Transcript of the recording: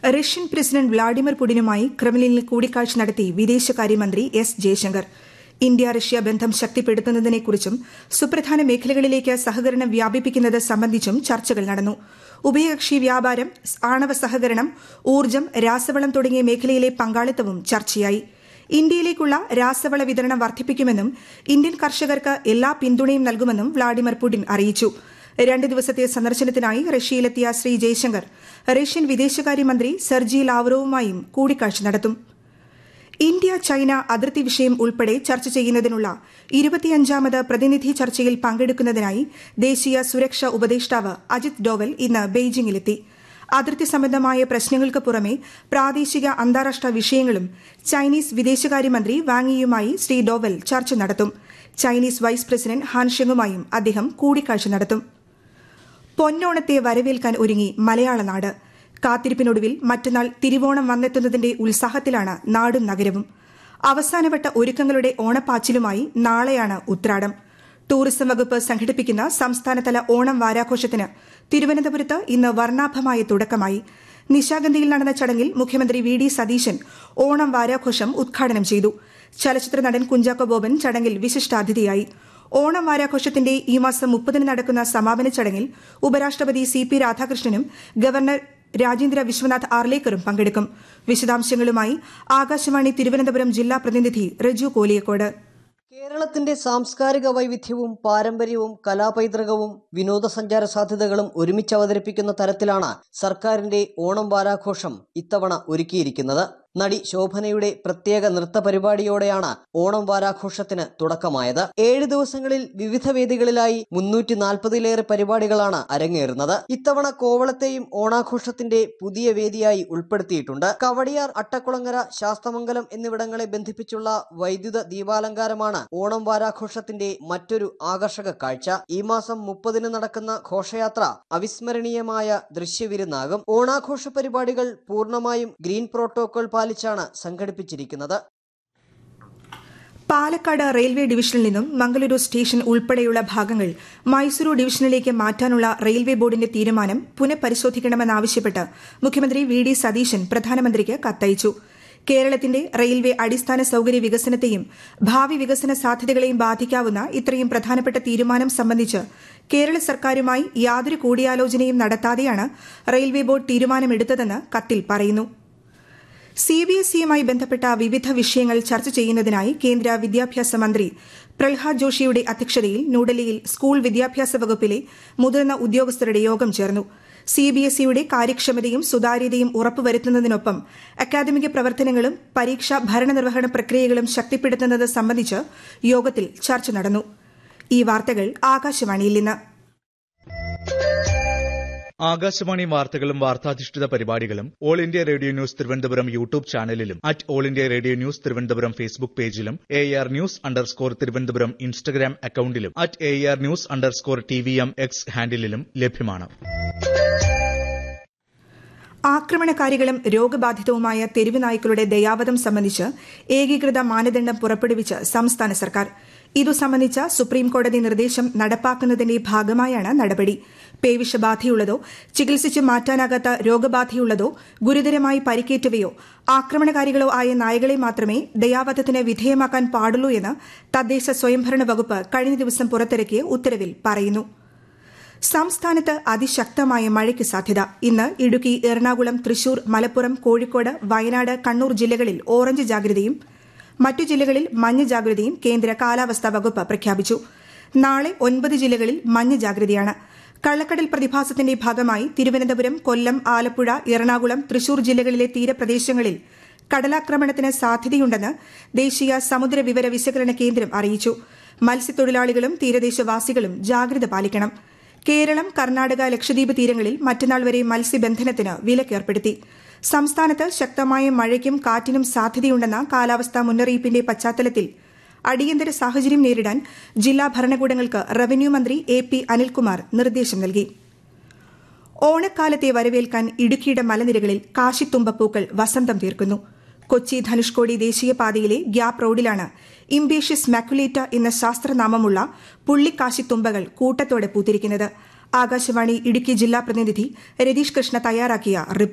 Russian president Vladimir പുടിനുമായി ക്രെംലിനിൽ കൂടിക്കാഴ്ച നടത്തി വിദേശകാര്യമന്ത്രി എസ് ജയശങ്കർ ഇന്ത്യ റഷ്യ ബന്ധം ശക്തിപ്പെടുത്തുന്നതിനെക്കുറിച്ചും സുപ്രധാന മേഖലകളിലേക്ക് സഹകരണം വ്യാപിപ്പിക്കുന്നത് സംബന്ധിച്ചും ചർച്ചകൾ നടന്നു ഉഭയകക്ഷി വ്യാപാരം ആണവ സഹകരണം ഊർജ്ജം രാസവളം തുടങ്ങിയ മേഖലയിലെ പങ്കാളിത്തവും ചർച്ചയായി ഇന്ത്യയിലേക്കുള്ള രാസവള വിതരണം വർദ്ധിപ്പിക്കുമെന്നും ഇന്ത്യൻ കർഷകർക്ക് എല്ലാ പിന്തുണയും നൽകുമെന്നും വ്ളാഡിമിർ പുടിൻ അറിയിച്ചു രണ്ട് ദിവസത്തെ സന്ദർശനത്തിനായി റഷ്യയിലെത്തിയ ശ്രീ ജയശങ്കർ റഷ്യൻ വിദേശകാര്യമന്ത്രി സെർജി ലാവ്റോവുമായും കൂടിക്കാഴ്ച നടത്തും ഇന്ത്യ ചൈന അതിർത്തി വിഷയം ഉൾപ്പെടെ ചർച്ച ചെയ്യുന്നതിനുള്ള ഇരുപത്തിയഞ്ചാമത് പ്രതിനിധി ചർച്ചയിൽ പങ്കെടുക്കുന്നതിനായി ദേശീയ സുരക്ഷാ ഉപദേഷ്ടാവ് അജിത് ഡോവൽ ഇന്ന് ബെയ്ജിംഗിലെത്തി അതിർത്തി സംബന്ധമായ പ്രശ്നങ്ങൾക്ക് പുറമെ പ്രാദേശിക അന്താരാഷ്ട്ര വിഷയങ്ങളും ചൈനീസ് വിദേശകാര്യമന്ത്രി വാങ്ങിയുമായി ശ്രീ ഡോവൽ ചർച്ച നടത്തും ചൈനീസ് വൈസ് പ്രസിഡന്റ് ഹാൻഷെങ്ങുമായും അദ്ദേഹം കൂടിക്കാഴ്ച നടത്തും പൊന്നോണത്തെ വരവേൽക്കാൻ ഒരുങ്ങി മലയാള നാട് കാത്തിരിപ്പിനൊടുവിൽ മറ്റന്നാൾ തിരുവോണം വന്നെത്തുന്നതിന്റെ ഉത്സാഹത്തിലാണ് നാടും നഗരവും അവസാനവട്ട ഒരുക്കങ്ങളുടെ ഓണപ്പാച്ചിലുമായി നാളെയാണ് ഉത്രാടം ടൂറിസം വകുപ്പ് സംഘടിപ്പിക്കുന്ന സംസ്ഥാനതല ഓണം വാരാഘോഷത്തിന് തിരുവനന്തപുരത്ത് ഇന്ന് വർണ്ണാഭമായ തുടക്കമായി നിശാഗന്ധിയിൽ നടന്ന ചടങ്ങിൽ മുഖ്യമന്ത്രി വി ഡി സതീശൻ ഓണം വാരാഘോഷം ഉദ്ഘാടനം ചെയ്തു ചലച്ചിത്ര നടൻ കുഞ്ചാക്കോ ബോബൻ ചടങ്ങിൽ വിശിഷ്ടാതിഥിയായി ഓണം വാരാഘോഷത്തിന്റെ ഈ മാസം മുപ്പതിന് നടക്കുന്ന സമാപന ചടങ്ങിൽ ഉപരാഷ്ട്രപതി സി പി രാധാകൃഷ്ണനും ഗവർണർ രാജേന്ദ്ര വിശ്വനാഥ് ആർലേക്കറും പങ്കെടുക്കും വിശദാംശങ്ങളുമായി ആകാശവാണി തിരുവനന്തപുരം ജില്ലാ പ്രതിനിധി റജു കോലിയക്കോട് കേരളത്തിന്റെ സാംസ്കാരിക വൈവിധ്യവും പാരമ്പര്യവും കലാപൈതൃകവും വിനോദസഞ്ചാര സാധ്യതകളും ഒരുമിച്ച് അവതരിപ്പിക്കുന്ന തരത്തിലാണ് സർക്കാരിന്റെ ഓണം വാരാഘോഷം ഇത്തവണ ഒരുക്കിയിരിക്കുന്നത് നടി ശോഭനയുടെ പ്രത്യേക നൃത്ത പരിപാടിയോടെയാണ് ഓണം വാരാഘോഷത്തിന് തുടക്കമായത് ഏഴ് ദിവസങ്ങളിൽ വിവിധ വേദികളിലായി മുന്നൂറ്റി നാൽപ്പതിലേറെ പരിപാടികളാണ് അരങ്ങേറുന്നത് ഇത്തവണ കോവളത്തെയും ഓണാഘോഷത്തിന്റെ പുതിയ വേദിയായി ഉൾപ്പെടുത്തിയിട്ടുണ്ട് കവടിയാർ അട്ടക്കുളങ്ങര ശാസ്തമംഗലം എന്നിവിടങ്ങളെ ബന്ധിപ്പിച്ചുള്ള വൈദ്യുത ദീപാലങ്കാരമാണ് ഓണം വാരാഘോഷത്തിന്റെ മറ്റൊരു ആകർഷക കാഴ്ച ഈ മാസം മുപ്പതിന് നടക്കുന്ന ഘോഷയാത്ര അവിസ്മരണീയമായ ദൃശ്യവിരുന്നാകും ഓണാഘോഷ പരിപാടികൾ പൂർണ്ണമായും ഗ്രീൻ പ്രോട്ടോകോൾ പാലിച്ചാണ് സംഘടിപ്പിച്ചിരിക്കുന്നത് പാലക്കാട് റെയിൽവേ ഡിവിഷനിൽ നിന്നും മംഗളൂരു സ്റ്റേഷൻ ഉൾപ്പെടെയുള്ള ഭാഗങ്ങൾ മൈസൂരു ഡിവിഷനിലേക്ക് മാറ്റാനുള്ള റെയിൽവേ ബോർഡിന്റെ തീരുമാനം പുനഃപരിശോധിക്കണമെന്നാവശ്യപ്പെട്ട് മുഖ്യമന്ത്രി വി ഡി സതീശൻ പ്രധാനമന്ത്രിക്ക് കത്തയച്ചു കേരളത്തിന്റെ റെയിൽവേ അടിസ്ഥാന സൌകര്യ വികസനത്തെയും ഭാവി വികസന സാധ്യതകളെയും ബാധിക്കാവുന്ന ഇത്രയും പ്രധാനപ്പെട്ട തീരുമാനം സംബന്ധിച്ച് കേരള സർക്കാരുമായി യാതൊരു കൂടിയാലോചനയും നടത്താതെയാണ് റെയിൽവേ ബോർഡ് തീരുമാനമെടുത്തതെന്ന് കത്തിൽ പറയുന്നു സി ബി എസ് ഇയുമായി ബന്ധപ്പെട്ട വിവിധ വിഷയങ്ങൾ ചർച്ച ചെയ്യുന്നതിനായി കേന്ദ്ര വിദ്യാഭ്യാസ മന്ത്രി പ്രഹ്ലാദ് ജോഷിയുടെ അധ്യക്ഷതയിൽ ന്യൂഡൽഹിയിൽ സ്കൂൾ വിദ്യാഭ്യാസ വകുപ്പിലെ മുതിർന്ന ഉദ്യോഗസ്ഥരുടെ യോഗം ചേർന്നു സി ബി എസ് ഇയുടെ കാര്യക്ഷമതയും സുതാര്യതയും ഉറപ്പുവരുത്തുന്നതിനൊപ്പം അക്കാദമിക പ്രവർത്തനങ്ങളും പരീക്ഷാ ഭരണനിർവഹണ പ്രക്രിയകളും ശക്തിപ്പെടുത്തുന്നത് സംബന്ധിച്ച് യോഗത്തിൽ ചർച്ച നടന്നു ഈ വാർത്തകൾ ആകാശവാണിയിൽ നിന്ന് ആകാശവാണി വാർത്തകളും വാർത്താധിഷ്ഠിത പരിപാടികളും all India radio news Thiruvananthapuram YouTube ചാനലിലും at all India radio news Thiruvananthapuram Facebook പേജിലും A R news underscore Thiruvananthapuram Instagram അക്കൌണ്ടിലും at A R news underscore T V M X ഹാൻഡിലും ലഭ്യമാണ് ആക്രമണകാരികളും രോഗബാധിതവുമായ തെരുവ് നായ്ക്കളുടെ ദയാവധം സംബന്ധിച്ച് ഏകീകൃത മാനദണ്ഡം പുറപ്പെടുവിച്ച് സംസ്ഥാന സർക്കാർ ഇതു സംബന്ധിച്ച സുപ്രീംകോടതി നിർദ്ദേശം നടപ്പാക്കുന്നതിന്റെ ഭാഗമായാണ് നടപടി പേവിഷബാധയുള്ളതോ ചികിത്സിച്ച് മാറ്റാനാകാത്ത രോഗബാധയുള്ളതോ ഗുരുതരമായി പരിക്കേറ്റവയോ ആക്രമണകാരികളോ ആയ നായകളെ മാത്രമേ ദയാവധത്തിന് വിധേയമാക്കാൻ പാടുള്ളൂ എന്ന് തദ്ദേശ സ്വയംഭരണ വകുപ്പ് കഴിഞ്ഞ ദിവസം പുറത്തിറക്കിയ ഉത്തരവിൽ പറയുന്നു സംസ്ഥാനത്ത് അതിശക്തമായ മഴയ്ക്ക് സാധ്യത ഇന്ന് ഇടുക്കി എറണാകുളം തൃശൂർ മലപ്പുറം കോഴിക്കോട് വയനാട് കണ്ണൂർ ജില്ലകളിൽ ഓറഞ്ച് ജാഗ്രതയും മറ്റു ജില്ലകളിൽ മഞ്ഞ ജാഗ്രതയും കേന്ദ്ര കാലാവസ്ഥാ വകുപ്പ് പ്രഖ്യാപിച്ചു നാളെ ഒൻപത് ജില്ലകളിൽ മഞ്ഞ ജാഗ്രതയാണ് കള്ളക്കടൽ പ്രതിഭാസത്തിന്റെ ഭാഗമായി തിരുവനന്തപുരം കൊല്ലം ആലപ്പുഴ എറണാകുളം തൃശൂർ ജില്ലകളിലെ തീരപ്രദേശങ്ങളിൽ കടലാക്രമണത്തിന് സാധ്യതയുണ്ടെന്ന് ദേശീയ സമുദ്ര വിവര വിശകലന കേന്ദ്രം അറിയിച്ചു മത്സ്യത്തൊഴിലാളികളും തീരദേശവാസികളും ജാഗ്രത പാലിക്കണം കേരളം കർണാടക ലക്ഷദ്വീപ് തീരങ്ങളിൽ മറ്റന്നാൾ വരെ മത്സ്യബന്ധനത്തിന് വിലക്കേർപ്പെടുത്തി സംസ്ഥാനത്ത് ശക്തമായ മഴയ്ക്കും കാറ്റിനും സാധ്യതയുണ്ടെന്ന കാലാവസ്ഥാ മുന്നറിയിപ്പിന്റെ പശ്ചാത്തലത്തിൽ അടിയന്തര സാഹചര്യം നേരിടാൻ ജില്ലാ ഭരണകൂടങ്ങൾക്ക് റവന്യൂ മന്ത്രി എ പി അനിൽകുമാർ നിർദ്ദേശം നൽകി ഓണക്കാലത്തെ വരവേൽക്കാൻ ഇടുക്കിയുടെ മലനിരകളിൽ കാശിത്തുമ്പപ്പൂക്കൾ വസന്തം തീർക്കുന്നു കൊച്ചി ധനുഷ്കോടി ദേശീയപാതയിലെ ഗ്യാപ് റോഡിലാണ് ഇംബേഷ്യസ് മാക്കുലേറ്റ എന്ന ശാസ്ത്രനാമമുള്ള പുള്ളിക്കാശിത്തുമ്പകൾ കൂട്ടത്തോടെ പൂത്തിരിക്കുന്നത് ആകാശവാണി ഇടുക്കി ജില്ലാ പ്രതിനിധി രതീഷ് കൃഷ്ണ തയ്യാറാക്കിയ റിപ്പോർട്ട്